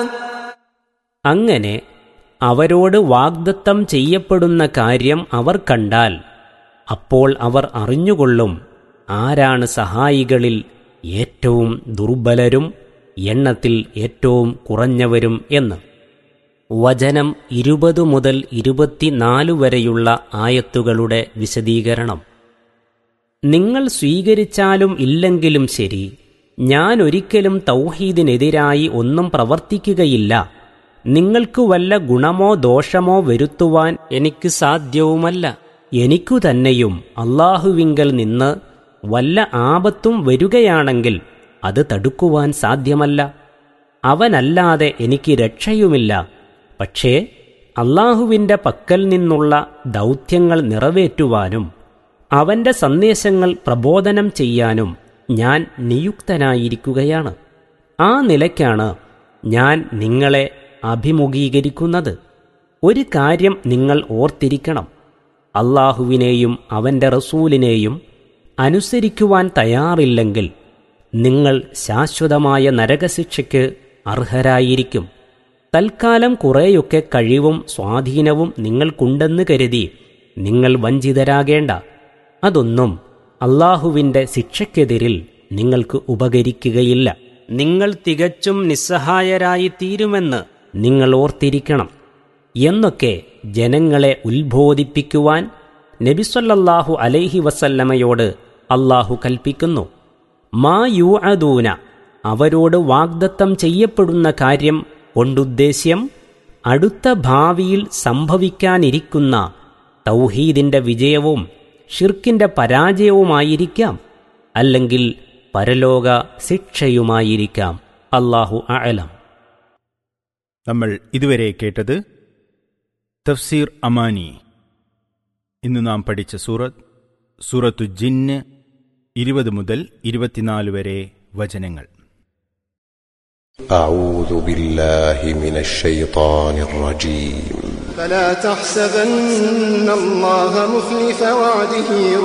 അങ്ങനെ അവരോട് വാഗ്ദത്തം ചെയ്യപ്പെടുന്ന കാര്യം അവർ കണ്ടാൽ അപ്പോൾ അവർ അറിഞ്ഞുകൊള്ളും ആരാണ് സഹായികളിൽ ഏറ്റവും ദുർബലരും എണ്ണത്തിൽ ഏറ്റവും കുറഞ്ഞവരും എന്ന് വചനം ഇരുപത് മുതൽ ഇരുപത്തിനാല് വരെയുള്ള ആയത്തുകളുടെ വിശദീകരണം നിങ്ങൾ സ്വീകരിച്ചാലും ഇല്ലെങ്കിലും ശരി ഞാൻ ഒരിക്കലും തൗഹീദിനെതിരായി ഒന്നും പ്രവർത്തിക്കുകയില്ല നിങ്ങൾക്ക് വല്ല ഗുണമോ ദോഷമോ വരുത്തുവാൻ എനിക്ക് സാധ്യവുമല്ല എനിക്കു തന്നെയും അള്ളാഹുവിങ്കൽ നിന്ന് വല്ല ആപത്തും വരികയാണെങ്കിൽ അത് തടുക്കുവാൻ സാധ്യമല്ല അവനല്ലാതെ എനിക്ക് രക്ഷയുമില്ല പക്ഷേ അള്ളാഹുവിൻ്റെ പക്കൽ നിന്നുള്ള ദൗത്യങ്ങൾ നിറവേറ്റുവാനും അവന്റെ സന്ദേശങ്ങൾ പ്രബോധനം ചെയ്യാനും ഞാൻ നിയുക്തനായിരിക്കുകയാണ് ആ നിലയ്ക്കാണ് ഞാൻ നിങ്ങളെ അഭിമുഖീകരിക്കുന്നത് ഒരു കാര്യം നിങ്ങൾ ഓർത്തിരിക്കണം അള്ളാഹുവിനെയും അവന്റെ റസൂലിനെയും അനുസരിക്കുവാൻ തയ്യാറില്ലെങ്കിൽ നിങ്ങൾ ശാശ്വതമായ നരകശിക്ഷയ്ക്ക് അർഹരായിരിക്കും തൽക്കാലം കുറേയൊക്കെ കഴിവും സ്വാധീനവും നിങ്ങൾക്കുണ്ടെന്ന് കരുതി നിങ്ങൾ വഞ്ചിതരാകേണ്ട അതൊന്നും അള്ളാഹുവിൻ്റെ ശിക്ഷയ്ക്കെതിരിൽ നിങ്ങൾക്ക് ഉപകരിക്കുകയില്ല നിങ്ങൾ തികച്ചും നിസ്സഹായരായി തീരുമെന്ന് നിങ്ങൾ ഓർത്തിരിക്കണം എന്നൊക്കെ ജനങ്ങളെ ഉത്ബോധിപ്പിക്കുവാൻ നബിസ്വല്ലാഹു അലൈഹി വസല്ലമയോട് അള്ളാഹു കൽപ്പിക്കുന്നു മാ യു അദൂന അവരോട് വാഗ്ദത്തം ചെയ്യപ്പെടുന്ന കാര്യം കൊണ്ടുദ്ദേശ്യം അടുത്ത ഭാവിയിൽ സംഭവിക്കാനിരിക്കുന്ന തൗഹീദിന്റെ വിജയവും ഷിർക്കിന്റെ പരാജയവുമായിരിക്കാം അല്ലെങ്കിൽ പരലോക ശിക്ഷയുമായിരിക്കാം അള്ളാഹു അലം നമ്മൾ ഇതുവരെ കേട്ടത് തഫ്സീർ അമാനി ഇന്ന് നാം പഠിച്ച സൂറത്ത് സൂറത്തു ജിന്ന് ഇരുപത് മുതൽ ഇരുപത്തിനാല് വരെ വചനങ്ങൾ أعوذ بالله من الشيطان الرجيم فلا تحسبن الله مخلف وعده